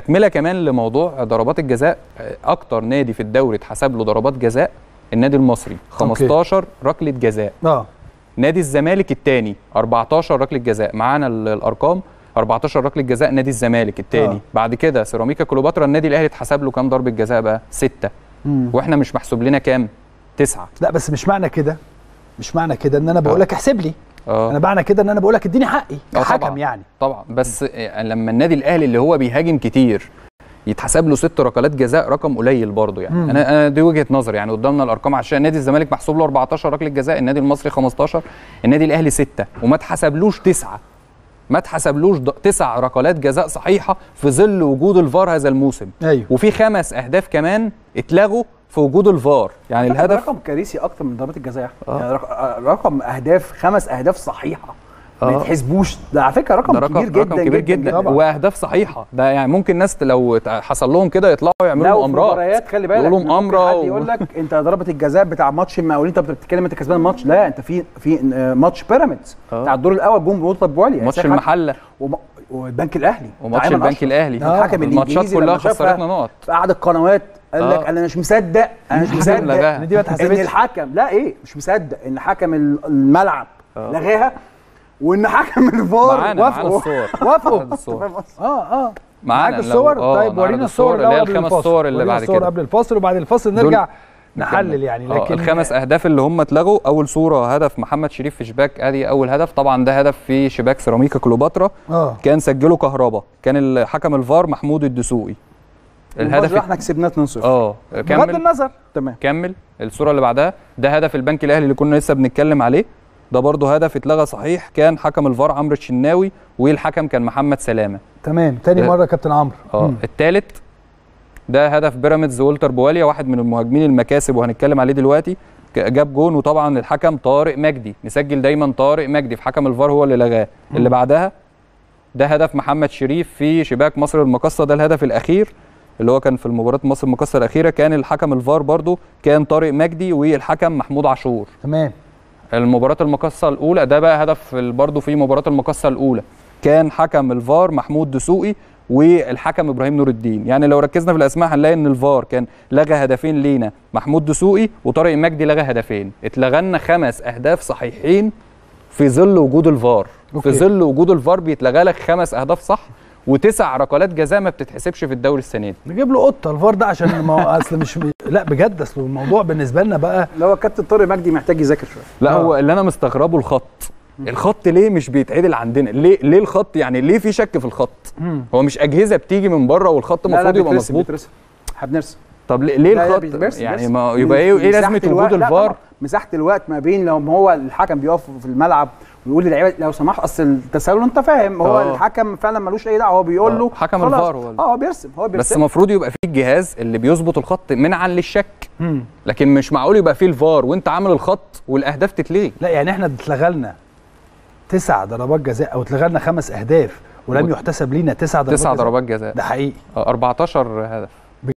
تكمله كمان لموضوع ضربات الجزاء آه، اكتر نادي في الدوري اتحسب له ضربات جزاء النادي المصري 15 ركله جزاء اه نادي الزمالك الثاني 14 ركله جزاء معانا ال- الارقام 14 ركله جزاء نادي الزمالك الثاني آه. بعد كده سيراميكا كليوباترا النادي الاهلي اتحسب له كام ضربه جزاء بقى 6 مم. واحنا مش محسوب لنا كام 9 لا بس مش معنى كده مش معنى كده ان انا بقول لك احسب لي اه انا معنى كده ان انا بقول لك اديني حقي آه كحكم طبعاً. يعني طبعا بس آه، لما النادي الاهلي اللي هو بيهاجم كتير يتحسب له ست ركلات جزاء رقم قليل برضه يعني مم. انا انا دي وجهه نظري يعني قدامنا الارقام عشان نادي الزمالك محسوب له 14 ركله جزاء النادي المصري 15 النادي الاهلي 6 وما اتحسبلوش تسعه ما اتحسبلوش ض- تسع ركلات جزاء صحيحه في ظل وجود الفار هذا الموسم ايوه وفي خمس اهداف كمان اتلغوا في وجود الفار يعني ده الهدف رقم كارثي اكتر من ضربات الجزاء يا أحمد. آه. يعني رق- آه، رقم اهداف خمس اهداف صحيحه ما آه. يتحسبوش ده على فكره رقم, ده رقم كبير جدا رقم كبير جدا, طبعاً. واهداف صحيحه ده يعني ممكن ناس لو ت- حصل لهم كده يطلعوا يعملوا لو في مؤامرات مباريات خلي بالك يقولوا ممكن مؤامره حد و- يقول لك انت ضربه الجزاء بتاع ماتش المقاولين انت بتتكلم انت كسبان الماتش لا انت في في آه، ماتش بيراميدز آه. بتاع الدور الاول جون بنقطه بوالي ماتش المحله وم... والبنك الاهلي وماتش بتاع أيمن البنك أشرف. الاهلي آه. الحكم الماتشات الانجليزي كلها لما شافها خسرتنا نقط في قعد القنوات قال آه. لك انا مش مصدق انا مش مصدق لغاها. إن دي ما ان اتحسبتش الحكم لا ايه مش مصدق ان حكم الملعب آه. لغاها وان حكم الفار معانا معانا وافقوا الصور وافقوا معانا الصور فاهم قصدي؟ اه اه معانا معاك لو- الصور آه، طيب نعرض ورينا الصور اللي هي الأول قبل الخمس الفاصل. صور اللي ورينا بعد الصور كده قبل الفاصل وبعد الفاصل دول نرجع نحلل يعني آه، لكن الخمس اهداف اللي هم اتلغوا اول صوره هدف محمد شريف في شباك ادي اول هدف طبعا ده هدف في شباك سيراميكا كليوباترا اه كان سجله كهربا كان الحكم الفار محمود الدسوقي الهدف الهدف احنا كسبناه 2-0 اه بغض كمل النظر تمام كمل الصوره اللي بعدها ده هدف البنك الاهلي اللي كنا لسه بنتكلم عليه ده برضه هدف اتلغى صحيح كان حكم الفار عمرو الشناوي والحكم كان محمد سلامه تمام تاني ده- مره يا كابتن عمرو اه مم. الثالث ده هدف بيراميدز والتر بواليا واحد من المهاجمين المكاسب وهنتكلم عليه دلوقتي ك- جاب جون وطبعا الحكم طارق مجدي نسجل دايما طارق مجدي في حكم الفار هو اللي لغاه اللي بعدها ده هدف محمد شريف في شباك مصر المقصه ده الهدف الاخير اللي هو كان في المباراه مصر المقصه الاخيره كان الحكم الفار برضو كان طارق مجدي والحكم محمود عاشور تمام المباراة المقصة الأولى ده بقى هدف برضه في مباراة المقصة الأولى كان حكم الفار محمود دسوقي والحكم ابراهيم نور الدين يعني لو ركزنا في الاسماء هنلاقي ان الفار كان لغى هدفين لينا محمود دسوقي وطارق مجدي لغى هدفين اتلغى خمس اهداف صحيحين في ظل وجود الفار أوكي. في ظل وجود الفار بيتلغى لك خمس اهداف صح وتسع ركلات جزاء ما بتتحسبش في الدوري السنه دي نجيب له قطه الفار ده عشان ما هو اصل مش لا بجد اصل الموضوع بالنسبه لنا بقى لو هو كابتن طارق مجدي محتاج يذاكر شويه لا آه. هو اللي انا مستغربه الخط الخط ليه مش بيتعدل عندنا ليه ليه الخط يعني ليه في شك في الخط هو مش اجهزه بتيجي من بره والخط لا لا المفروض يبقى بيترسم مظبوط بيترسم احنا بنرسم طب ليه, ليه لا، لا، الخط بيترسم، يعني بيترسم. ما يبقى ايه ايه مساحة لازمه الوقت- وجود لا الفار طبعاً. مساحه الوقت ما بين لو ما هو الحكم بيقف في الملعب ويقول للعيبه لو سمحت اصل التسلل انت فاهم هو آه. الحكم فعلا ملوش اي دعوه هو بيقول آه. له حكم خلاص. الفار هو اللي- اه هو بيرسم هو بس بيرسم المفروض يبقى في الجهاز اللي بيظبط الخط منعا للشك مم. لكن مش معقول يبقى فيه الفار وانت عامل الخط والاهداف تتلغي لا يعني احنا اتلغى لنا تسع ضربات جزاء او اتلغى لنا خمس اهداف ولم و- يحتسب لينا تسع ضربات تسع جزاء. ضربات جزاء ده حقيقي آه، 14 هدف